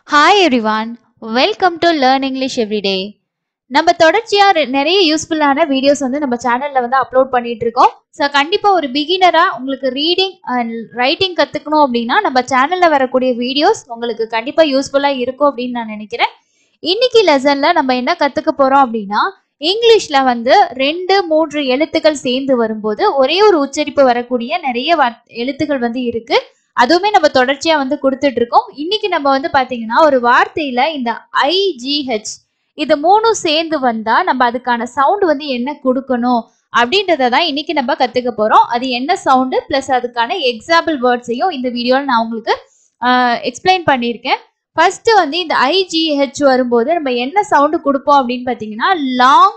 hi everyone welcome to learn English everyday நம்ம தொடர்ச்சியா ரெ- நிறைய யூஸ்ஃபுல்லான வீடியோஸ் வந்து நம்ம சேனல்ல வந்து அப்லோட் பண்ணிட்டு இருக்கோம் ஸோ கண்டிப்பா ஒரு பிகினரா உங்களுக்கு ரீடிங் அண்ட் ரைட்டிங் கத்துக்கணும் அப்படின்னா நம்ம சேனல்ல வரக்கூடிய வீடியோஸ் உங்களுக்கு கண்டிப்பா யூஸ்ஃபுல்லா இருக்கும் அப்படின்னு நான் நினைக்கிறேன் இன்னைக்கு லெசன்ல நம்ம என்ன கத்துக்க போறோம் அப்படின்னா இங்கிலீஷ்ல வந்து ரெண்டு மூன்று எழுத்துக்கள் சேர்ந்து வரும்போது ஒரே ஒரு உச்சரிப்பு வரக்கூடிய நிறைய வார்த்- எழுத்துக்கள் வந்து இருக்கு அதுவுமே நம்ம தொடர்ச்சியா வந்து கொடுத்துட்டு இருக்கோம் இன்னைக்கு நம்ம வந்து பாத்தீங்கன்னா ஒரு வார்த்தையில இந்த ஐஜிஹெச் இது மூணும் சேர்ந்து வந்தா நம்ம அதுக்கான சவுண்ட் வந்து என்ன கொடுக்கணும் அப்படின்றத தான் இன்னைக்கு நம்ம கத்துக்க போறோம் அது என்ன சவுண்டு பிளஸ் அதுக்கான எக்ஸாம்பிள் வேர்ட்ஸையும் இந்த வீடியோல நான் உங்களுக்கு எக்ஸ்பிளைன் பண்ணியிருக்கேன் ஃபர்ஸ்ட் வந்து இந்த ஐஜிஹெச் வரும்போது நம்ம என்ன சவுண்டு கொடுப்போம் அப்படின்னு பார்த்தீங்கன்னா லாங்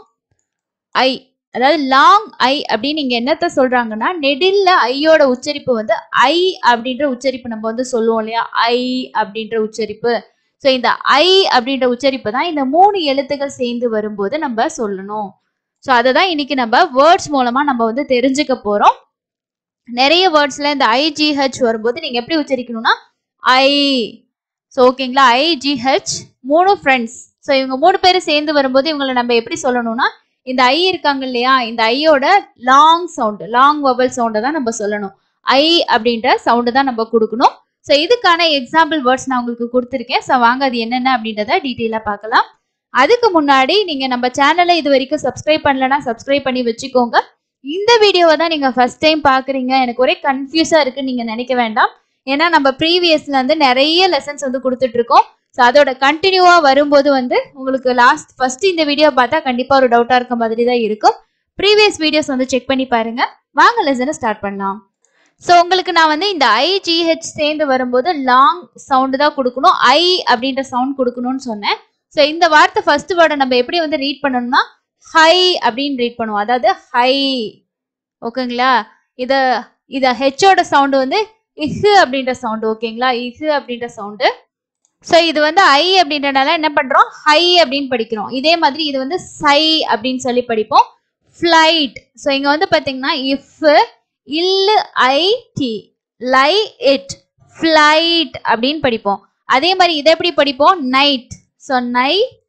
ஐ அதாவது லாங் ஐ அப்படின்னு இங்க என்னத்த சொல்றாங்கன்னா நெடில்ல ஐயோட உச்சரிப்பு வந்து ஐ அப்படின்ற உச்சரிப்பு நம்ம வந்து சொல்லுவோம் இல்லையா ஐ அப்படின்ற உச்சரிப்பு ஸோ இந்த ஐ அப்படின்ற உச்சரிப்பு தான் இந்த மூணு எழுத்துக்கள் சேர்ந்து வரும்போது நம்ம சொல்லணும் ஸோ அதை தான் இன்னைக்கு நம்ம வேர்ட்ஸ் மூலமா நம்ம வந்து தெரிஞ்சுக்க போறோம் நிறைய வேர்ட்ஸ்ல இந்த ஐஜிஹெச் வரும்போது நீங்க எப்படி உச்சரிக்கணும்னா ஐ ஸோ ஓகேங்களா ஐஜிஹெச் மூணு ஃப்ரெண்ட்ஸ் ஸோ இவங்க மூணு பேரும் சேர்ந்து வரும்போது இவங்களை நம்ம எப்படி சொல்லணும்னா இந்த ஐ இருக்காங்க இல்லையா இந்த ஐயோட லாங் சவுண்ட் லாங் வவல் சவுண்டை தான் நம்ம சொல்லணும் ஐ அப்படின்ற சவுண்டு தான் நம்ம கொடுக்கணும் ஸோ இதுக்கான எக்ஸாம்பிள் வேர்ட்ஸ் நான் உங்களுக்கு கொடுத்துருக்கேன் ஸோ வாங்க அது என்னென்ன அப்படின்றத டீட்டெயிலாக பார்க்கலாம் அதுக்கு முன்னாடி நீங்கள் நம்ம சேனலை இது வரைக்கும் சப்ஸ்கிரைப் பண்ணலன்னா சப்ஸ்கிரைப் பண்ணி வச்சுக்கோங்க இந்த வீடியோவை தான் நீங்கள் ஃபர்ஸ்ட் டைம் பார்க்குறீங்க எனக்கு ஒரே கன்ஃபியூஸாக இருக்குன்னு நீங்கள் நினைக்க வேண்டாம் ஏன்னா நம்ம ப்ரீவியஸ்ல வந்து நிறைய லெசன்ஸ் வந்து கொடுத்துட்டு இருக்கோம் ஸோ அதோட கண்டினியூவா வரும்போது வந்து உங்களுக்கு லாஸ்ட் ஃபர்ஸ்ட் இந்த வீடியோ பார்த்தா கண்டிப்பா ஒரு டவுட்டா இருக்க மாதிரி தான் இருக்கும் ப்ரீவியஸ் வீடியோஸ் வந்து செக் பண்ணி பாருங்க வாங்க லெசனை ஸ்டார்ட் பண்ணலாம் ஸோ உங்களுக்கு நான் வந்து இந்த ஐஜிஹெச் சேர்ந்து வரும்போது லாங் சவுண்டு தான் கொடுக்கணும் ஐ அப்படின்ற சவுண்ட் கொடுக்கணும்னு சொன்னேன் ஸோ இந்த வார்த்தை ஃபர்ஸ்ட் வேர்டை நம்ம எப்படி வந்து ரீட் பண்ணணும்னா ஹை அப்படின்னு ரீட் பண்ணுவோம் அதாவது ஹை ஓகேங்களா இத இத ஹெச்சோட சவுண்டு வந்து இஹு அப்படின்ற சவுண்டு ஓகேங்களா இஹு அப்படின்ற சவுண்டு ஸோ இது வந்து ஐ அப்படின்றனால என்ன பண்றோம் ஹை அப்படின்னு படிக்கிறோம் இதே மாதிரி இது வந்து சை அப்படின்னு சொல்லி படிப்போம் ஃப்ளைட் ஸோ இங்க வந்து பாத்தீங்கன்னா if ill I T lie it flight அப்படின்னு படிப்போம் அதே மாதிரி இதை எப்படி படிப்போம் night so nigh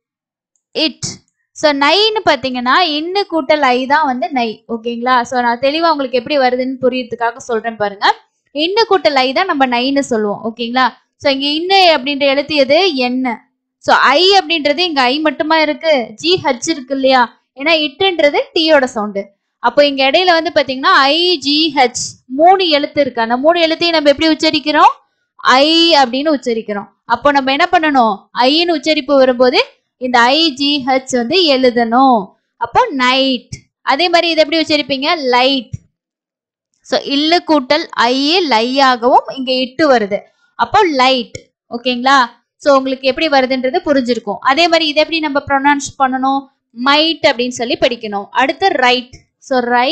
it so நைன்னு பார்த்தீங்கன்னா இன்னு கூட்டல் ஐ தான் வந்து நை ஓகேங்களா ஸோ நான் தெளிவாக உங்களுக்கு எப்படி வருதுன்னு புரியறதுக்காக சொல்றேன் பாருங்க இன்னு கூட்டல் ஐ தான் நம்ம நைன்னு சொல்லுவோம் ஓகேங்களா ஸோ இங்க இன்னு அப்படின்ற எழுத்து எது என்ன ஸோ ஐ அப்படின்றது இங்க ஐ மட்டுமா இருக்கு ஜி ஹச் இருக்கு இல்லையா ஏன்னா இட்டுன்றது டீயோட சவுண்டு அப்போ இங்க இடையில வந்து பாத்தீங்கன்னா ஐ ஜி ஹெச் மூணு எழுத்து இருக்கு அந்த மூணு எழுத்தையும் நம்ம எப்படி உச்சரிக்கிறோம் ஐ அப்படின்னு உச்சரிக்கிறோம் அப்போ நம்ம என்ன பண்ணணும் ஐன்னு உச்சரிப்பு வரும்போது இந்த ஐ ஜி ஹெச் வந்து எழுதணும் அப்போ நைட் அதே மாதிரி இதை எப்படி உச்சரிப்பீங்க லைட் ஸோ இல்லு கூட்டல் ஐ லையாகவும் இங்க இட்டு வருது அப்போ லைட் ஓகேங்களா ஸோ உங்களுக்கு எப்படி வருதுன்றது புரிஞ்சிருக்கும் அதே மாதிரி இதை எப்படி நம்ம ப்ரொனவுன்ஸ் பண்ணணும் மைட் அப்படின்னு சொல்லி படிக்கணும் அடுத்து ரைட் ஸோ ரை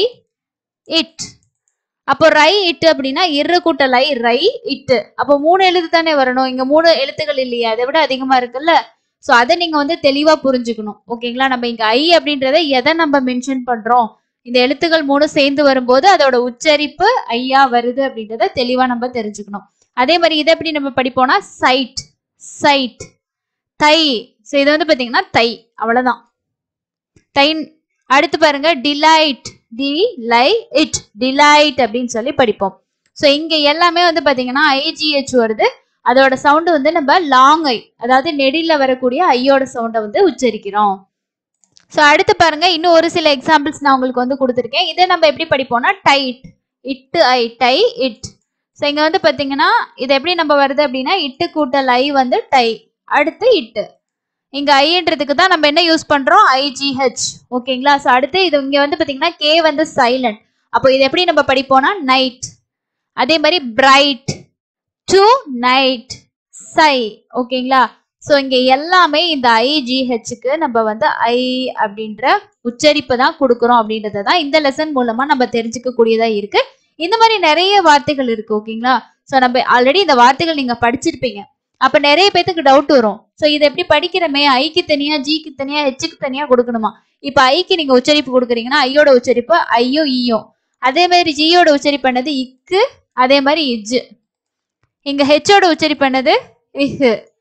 இட் அப்போ ரை இட்டு அப்படின்னா இரு கூட்டல் ஐ ரை இட்டு அப்போ மூணு எழுத்து தானே வரணும் இங்க மூணு எழுத்துக்கள் இல்லையா அதை விட அதிகமா இருக்குல்ல ஸோ அதை நீங்க வந்து தெளிவா புரிஞ்சுக்கணும் ஓகேங்களா நம்ம இங்க ஐ அப்படின்றத எதை நம்ம மென்ஷன் பண்றோம் இந்த எழுத்துக்கள் மூணு சேர்ந்து வரும்போது அதோட உச்சரிப்பு ஐயா வருது அப்படின்றத தெளிவா நம்ம தெரிஞ்சுக்கணும் அதே மாதிரி இதை எப்படி நம்ம படிப்போம்னா சைட் சைட் தை ஸோ இது வந்து பாத்தீங்கன்னா தை அவ்வளவுதான் தை அடுத்து பாருங்க delight D lie it delight அப்படின்னு சொல்லி படிப்போம் ஸோ இங்க எல்லாமே வந்து பாத்தீங்கன்னா ஐஜிஹெச் வருது அதோட சவுண்டு வந்து நம்ம லாங் ஐ அதாவது நெடில வரக்கூடிய ஐயோட சவுண்டை வந்து உச்சரிக்கிறோம் ஸோ அடுத்து பாருங்க இன்னும் ஒரு சில எக்ஸாம்பிள்ஸ் நான் உங்களுக்கு வந்து கொடுத்துருக்கேன் இதை நம்ம எப்படி படிப்போம்னா டைட் இட்டு ஐ டை இட் ஸோ இங்க வந்து பாத்தீங்கன்னா இது எப்படி நம்ம வருது அப்படின்னா இட்டு கூட்டல் ஐ வந்து டை அடுத்து இட்டு இங்க ஐன்றதுக்கு தான் நம்ம என்ன யூஸ் பண்றோம் ஐஜிஹெச் ஓகேங்களா ஸோ அடுத்து இது இங்க வந்து பாத்தீங்கன்னா கே வந்து சைலண்ட் அப்போ இது எப்படி நம்ம படிப்போம்னா நைட் அதே மாதிரி பிரைட் டு நைட் சை ஓகேங்களா ஸோ இங்க எல்லாமே இந்த ஐஜிஹெச்சுக்கு நம்ம வந்து ஐ அப்படின்ற உச்சரிப்பு தான் கொடுக்குறோம் அப்படின்றத தான் இந்த லெசன் மூலமா நம்ம தெரிஞ்சுக்க கூடியதா இருக்கு இந்த மாதிரி நிறைய வார்த்தைகள் இருக்கு ஓகேங்களா ஸோ நம்ம ஆல்ரெடி இந்த வார்த்தைகள் நீங்க படிச்சிருப்பீங்க அப்ப நிறைய பேத்துக்கு டவுட் வரும் ஸோ இதை எப்படி படிக்கிறமே ஐக்கு தனியா ஜிக்கு தனியா ஹெச்சுக்கு தனியா கொடுக்கணுமா இப்ப ஐக்கு நீங்க உச்சரிப்பு கொடுக்குறீங்கன்னா ஐயோட உச்சரிப்பு ஐயோ ஈயோ அதே மாதிரி ஜியோட உச்சரிப்பு பண்ணது இக்கு அதே மாதிரி இஜ்ஜு இங்க ஹெச்சோட உச்சரிப்பு பண்ணது இஹு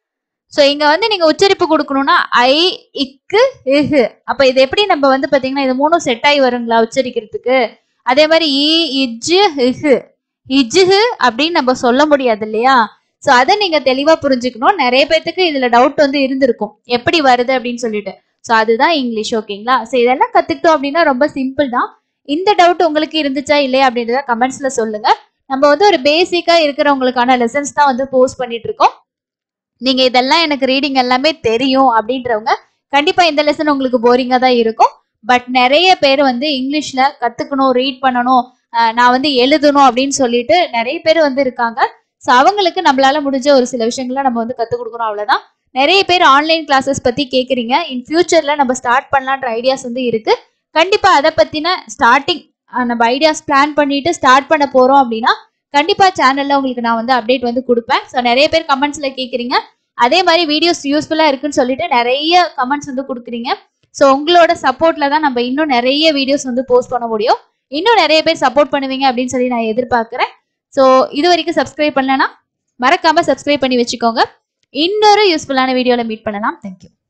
ஸோ இங்க வந்து நீங்க உச்சரிப்பு கொடுக்கணும்னா ஐ இக்கு இஹு அப்ப இது எப்படி நம்ம வந்து பாத்தீங்கன்னா இது மூணும் செட் ஆகி வருங்களா உச்சரிக்கிறதுக்கு அதே மாதிரி இ இஜ்ஜு இஹு இஜ்ஹு அப்படின்னு நம்ம சொல்ல முடியாது இல்லையா ஸோ அதை நீங்க தெளிவா புரிஞ்சுக்கணும் நிறைய பேர்த்துக்கு இதுல டவுட் வந்து இருந்திருக்கும் எப்படி வருது அப்படின்னு சொல்லிட்டு ஸோ அதுதான் இங்கிலீஷ் ஓகேங்களா ஸோ இதெல்லாம் கத்துக்கிட்டோம் அப்படின்னா ரொம்ப சிம்பிள் தான் இந்த டவுட் உங்களுக்கு இருந்துச்சா இல்லையா அப்படின்றத கமெண்ட்ஸ்ல சொல்லுங்க நம்ம வந்து ஒரு பேசிக்கா இருக்கிறவங்களுக்கான லெசன்ஸ் தான் வந்து போஸ்ட் பண்ணிட்டு இருக்கோம் நீங்க இதெல்லாம் எனக்கு ரீடிங் எல்லாமே தெரியும் அப்படின்றவங்க கண்டிப்பா இந்த லெசன் உங்களுக்கு போரிங்கா தான் இருக்கும் பட் நிறைய பேர் வந்து இங்கிலீஷ்ல கத்துக்கணும் ரீட் பண்ணணும் அஹ் நான் வந்து எழுதணும் அப்படின்னு சொல்லிட்டு நிறைய பேர் வந்து இருக்காங்க ஸோ அவங்களுக்கு நம்மளால முடிஞ்ச ஒரு சில விஷயங்களை நம்ம வந்து கற்றுக் கொடுக்கணும் அவ்வளோதான் நிறைய பேர் ஆன்லைன் கிளாஸஸ் பத்தி கேட்குறீங்க இன் ஃபியூச்சர்ல நம்ம ஸ்டார்ட் பண்ணலான்ற ஐடியாஸ் வந்து இருக்கு கண்டிப்பா அதை பத்தின ஸ்டார்டிங் நம்ம ஐடியாஸ் பிளான் பண்ணிட்டு ஸ்டார்ட் பண்ண போறோம் அப்படின்னா கண்டிப்பா சேனல்ல உங்களுக்கு நான் வந்து அப்டேட் வந்து கொடுப்பேன் ஸோ நிறைய பேர் கமெண்ட்ஸ்ல கேட்குறீங்க அதே மாதிரி வீடியோஸ் யூஸ்ஃபுல்லா இருக்குன்னு சொல்லிட்டு நிறைய கமெண்ட்ஸ் வந்து கொடுக்குறீங்க ஸோ உங்களோட சப்போர்ட்ல தான் நம்ம இன்னும் நிறைய வீடியோஸ் வந்து போஸ்ட் பண்ண முடியும் இன்னும் நிறைய பேர் சப்போர்ட் பண்ணுவீங்க அப்படின்னு சொல்லி நான் எதிர்பார்க்குறேன் ஸோ இது வரைக்கும் சப்ஸ்கிரைப் பண்ணலன்னா மறக்காம சப்ஸ்கிரைப் பண்ணி வச்சுக்கோங்க இன்னொரு யூஸ்ஃபுல்லான வீடியோவில் மீட் பண்ணலாம் தேங்க்யூ